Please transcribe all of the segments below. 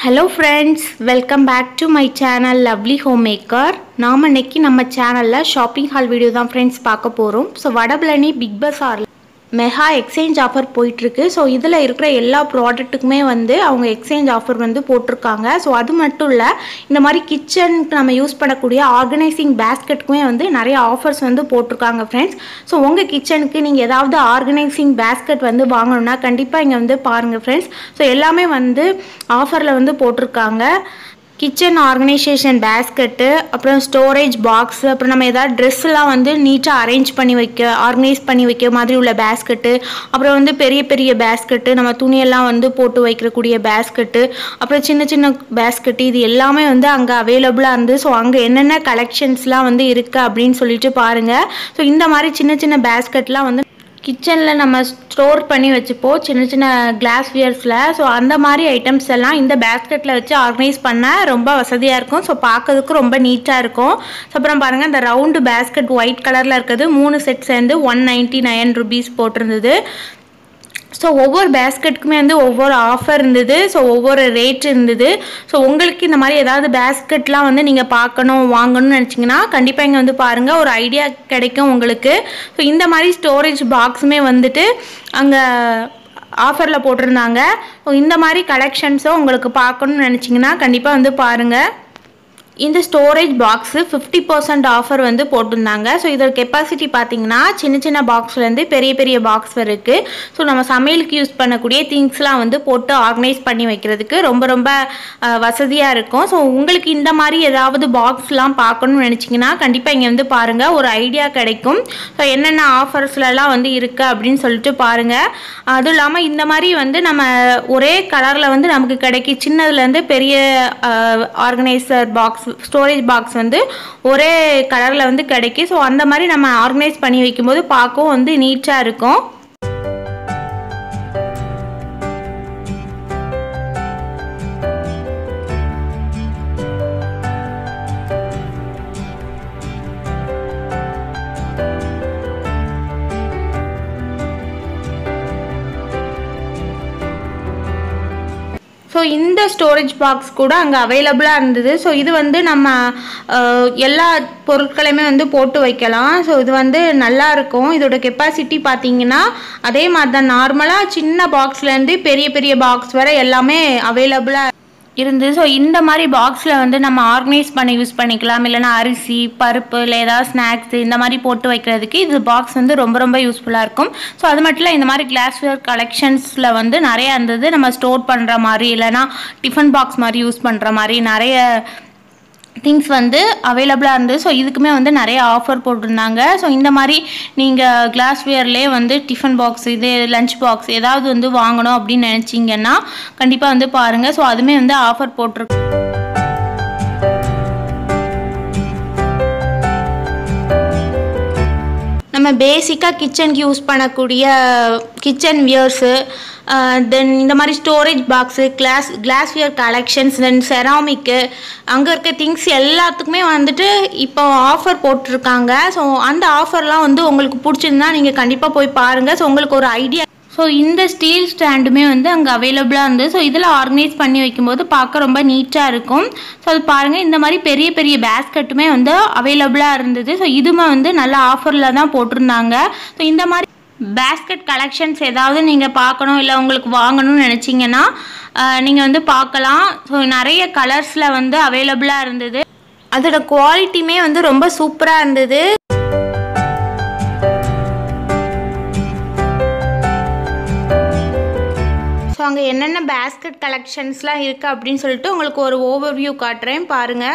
hello friends welcome back to my channel lovely home maker நாம் இன்னைக்கு நம்ம சேனலில் ஷாப்பிங் ஹால் வீடியோ தான் ஃப்ரெண்ட்ஸ் பார்க்க போகிறோம் ஸோ வடபழனி பிக் பஸாரில் மெகா எக்ஸ்சேஞ்ச் ஆஃபர் போயிட்டுருக்கு ஸோ இதில் இருக்கிற எல்லா ப்ராடக்ட்டுக்குமே வந்து அவங்க எக்ஸ்சேஞ்ச் ஆஃபர் வந்து போட்டிருக்காங்க ஸோ அது மட்டும் இல்லை இந்த மாதிரி கிச்சனுக்கு நம்ம யூஸ் பண்ணக்கூடிய ஆர்கனைசிங் பேஸ்கெட்டுக்குமே வந்து நிறைய ஆஃபர்ஸ் வந்து போட்டிருக்காங்க ஃப்ரெண்ட்ஸ் ஸோ உங்கள் கிச்சனுக்கு நீங்கள் ஏதாவது ஆர்கனைசிங் பேஸ்கெட் வந்து வாங்கணும்னா கண்டிப்பாக இங்கே வந்து பாருங்கள் ஃப்ரெண்ட்ஸ் ஸோ எல்லாமே வந்து ஆஃபரில் வந்து போட்டிருக்காங்க கிச்சன் ஆர்கனைசேஷன் பேஸ்கெட்டு அப்புறம் ஸ்டோரேஜ் பாக்ஸ் அப்புறம் நம்ம ஏதாவது ட்ரெஸ்லாம் வந்து நீட்டாக அரேஞ்ச் பண்ணி வைக்க ஆர்கனைஸ் பண்ணி வைக்க மாதிரி உள்ள பேஸ்கெட்டு அப்புறம் வந்து பெரிய பெரிய பேஸ்கெட்டு நம்ம துணியெல்லாம் வந்து போட்டு வைக்கக்கூடிய பேஸ்கெட்டு அப்புறம் சின்ன சின்ன பேஸ்கெட்டு இது எல்லாமே வந்து அங்கே அவைலபிளாக இருந்து ஸோ அங்கே என்னென்ன கலெக்ஷன்ஸ்லாம் வந்து இருக்குது அப்படின்னு சொல்லிட்டு பாருங்கள் ஸோ இந்த மாதிரி சின்ன சின்ன பேஸ்கெட்லாம் வந்து கிச்சனில் நம்ம ஸ்டோர் பண்ணி வச்சுப்போம் சின்ன சின்ன கிளாஸ் வியர்ஸில் ஸோ அந்த மாதிரி ஐட்டம்ஸ் எல்லாம் இந்த பேஸ்கெட்டில் வச்சு ஆர்கனைஸ் பண்ண ரொம்ப வசதியாக இருக்கும் ஸோ பார்க்கறதுக்கு ரொம்ப நீட்டாக இருக்கும் ஸோ அப்புறம் பாருங்கள் இந்த ரவுண்டு பேஸ்கெட் ஒயிட் கலரில் இருக்கிறது மூணு செட் சேர்ந்து ஒன் நைன்ட்டி நைன் ருபீஸ் போட்டிருந்தது ஸோ ஒவ்வொரு பேஸ்கெட்டுக்குமே வந்து ஒவ்வொரு ஆஃபர் இருந்தது ஸோ ஒவ்வொரு ரேட் இருந்தது ஸோ உங்களுக்கு இந்த மாதிரி ஏதாவது பேஸ்கெட்லாம் வந்து நீங்கள் பார்க்கணும் வாங்கணும்னு நினச்சிங்கன்னா கண்டிப்பாக இங்கே வந்து பாருங்கள் ஒரு ஐடியா கிடைக்கும் உங்களுக்கு ஸோ இந்த மாதிரி ஸ்டோரேஜ் பாக்ஸுமே வந்துட்டு அங்கே ஆஃபரில் போட்டிருந்தாங்க ஸோ இந்த மாதிரி கலெக்ஷன்ஸும் உங்களுக்கு பார்க்கணும்னு நினச்சிங்கன்னா கண்டிப்பாக வந்து பாருங்கள் இந்த storage box fifty percent offer வந்து போட்டிருந்தாங்க ஸோ இதோட கெப்பாசிட்டி பார்த்தீங்கன்னா சின்ன சின்ன பாக்ஸ்லேருந்து பெரிய பெரிய பாக்ஸ் இருக்குது ஸோ நம்ம சமையலுக்கு யூஸ் பண்ணக்கூடிய திங்ஸ்லாம் வந்து போட்டு ஆர்கனைஸ் பண்ணி வைக்கிறதுக்கு ரொம்ப ரொம்ப வசதியாக இருக்கும் ஸோ உங்களுக்கு இந்த மாதிரி ஏதாவது பாக்ஸ்லாம் பார்க்கணும்னு நினச்சிங்கன்னா கண்டிப்பாக இங்கே வந்து பாருங்கள் ஒரு ஐடியா கிடைக்கும் ஸோ என்னென்ன ஆஃபர்ஸ்லலாம் வந்து இருக்குது அப்படின்னு சொல்லிட்டு பாருங்கள் அதுவும் இல்லாமல் இந்த மாதிரி வந்து நம்ம ஒரே கலரில் வந்து நமக்கு கிடைக்கி சின்னதுலேருந்து பெரிய ஆர்கனைசர் பாக்ஸ் ஸ்டோரேஜ் பாக்ஸ் வந்து ஒரே கலரில் வந்து கிடைக்கும் ஸோ அந்த மாதிரி நம்ம ஆர்கனைஸ் பண்ணி வைக்கும்போது பார்க்கவும் வந்து நீட்டாக இருக்கும் ஸோ இந்த ஸ்டோரேஜ் பாக்ஸ் கூட அங்கே அவைலபிளாக இருந்தது ஸோ இது வந்து நம்ம எல்லா பொருட்களையுமே வந்து போட்டு வைக்கலாம் ஸோ இது வந்து நல்லா இருக்கும் இதோட கெப்பாசிட்டி பார்த்தீங்கன்னா அதே மாதிரி தான் நார்மலாக சின்ன பாக்ஸ்லேருந்து பெரிய பெரிய பாக்ஸ் வரை எல்லாமே அவைலபிளாக இருந்து ஸோ இந்த மாதிரி பாக்ஸில் வந்து நம்ம ஆர்கனைஸ் பண்ணி யூஸ் பண்ணிக்கலாம் இல்லைனா அரிசி பருப்பு இல்லை ஏதாவது ஸ்நாக்ஸ் இந்த மாதிரி போட்டு வைக்கிறதுக்கு இது பாக்ஸ் வந்து ரொம்ப ரொம்ப யூஸ்ஃபுல்லாக இருக்கும் ஸோ அது மட்டும் இல்லை இந்த மாதிரி கிளாஸ்வேர் கலெக்ஷன்ஸில் வந்து நிறைய இருந்தது நம்ம ஸ்டோர் பண்ணுற மாதிரி இல்லைனா டிஃபன் பாக்ஸ் மாதிரி யூஸ் பண்ணுற மாதிரி நிறைய திங்ஸ் வந்து அவைலபிளாக இருந்தது ஸோ இதுக்குமே வந்து நிறைய ஆஃபர் போட்டிருந்தாங்க ஸோ இந்த மாதிரி நீங்கள் கிளாஸ்வேர்லேயே வந்து டிஃபன் பாக்ஸ் இது லஞ்ச் பாக்ஸ் ஏதாவது வந்து வாங்கணும் அப்படின்னு நினச்சிங்கன்னா கண்டிப்பாக வந்து பாருங்கள் ஸோ அதுவுமே வந்து ஆஃபர் போட்டிருக்கு நம்ம பேசிக்காக கிச்சனுக்கு யூஸ் பண்ணக்கூடிய கிச்சன் வியர்ஸு தென் இந்த மாதிரி storage box glass glassware collections then ceramic அங்கே இருக்க திங்ஸ் எல்லாத்துக்குமே வந்துட்டு இப்போ ஆஃபர் போட்டிருக்காங்க ஸோ அந்த ஆஃபர்லாம் வந்து உங்களுக்கு பிடிச்சிருந்தா நீங்கள் கண்டிப்பாக போய் பாருங்கள் ஸோ உங்களுக்கு ஒரு ஐடியா ஸோ இந்த ஸ்டீல் ஸ்டாண்டுமே வந்து அங்கே அவைலபிளாக இருந்தது ஸோ இதில் ஆர்கனைஸ் பண்ணி வைக்கும்போது பார்க்க ரொம்ப நீட்டாக இருக்கும் ஸோ அது பாருங்கள் இந்த மாதிரி பெரிய பெரிய பேஸ்கெட்டுமே வந்து அவைலபிளாக இருந்தது ஸோ இதுமே வந்து நல்ல ஆஃபரில் தான் போட்டிருந்தாங்க ஸோ இந்த மாதிரி பேஸ்கெட் கலெக்ஷன்ஸ் ஏதாவது நீங்கள் பார்க்கணும் இல்லை உங்களுக்கு வாங்கணும்னு நினச்சிங்கன்னா நீங்கள் வந்து பார்க்கலாம் ஸோ நிறைய கலர்ஸில் வந்து அவைலபிளாக இருந்தது அதோட குவாலிட்டியுமே வந்து ரொம்ப சூப்பராக இருந்தது ஸோ அங்கே என்னென்ன பேஸ்கெட் கலெக்ஷன்ஸ்லாம் இருக்குது அப்படின்னு சொல்லிட்டு உங்களுக்கு ஒரு ஓவர்வியூ காட்டுறேன் பாருங்கள்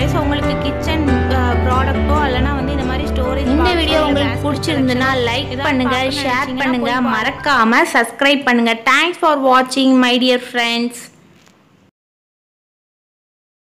ஸ்டோரேஜ் உங்களுக்கு கிச்சன் ப்ராடக்ட்டோ இல்லைனா வந்து இந்த மாதிரி ஸ்டோரேஜ் இந்த வீடியோ உங்களுக்கு பிடிச்சிருந்துன்னா லைக் பண்ணுங்க ஷேர் பண்ணுங்க மறக்காம சப்ஸ்கிரைப் பண்ணுங்க தேங்க்ஸ் ஃபார் வாட்சிங் மை டியர் ஃப்ரெண்ட்ஸ்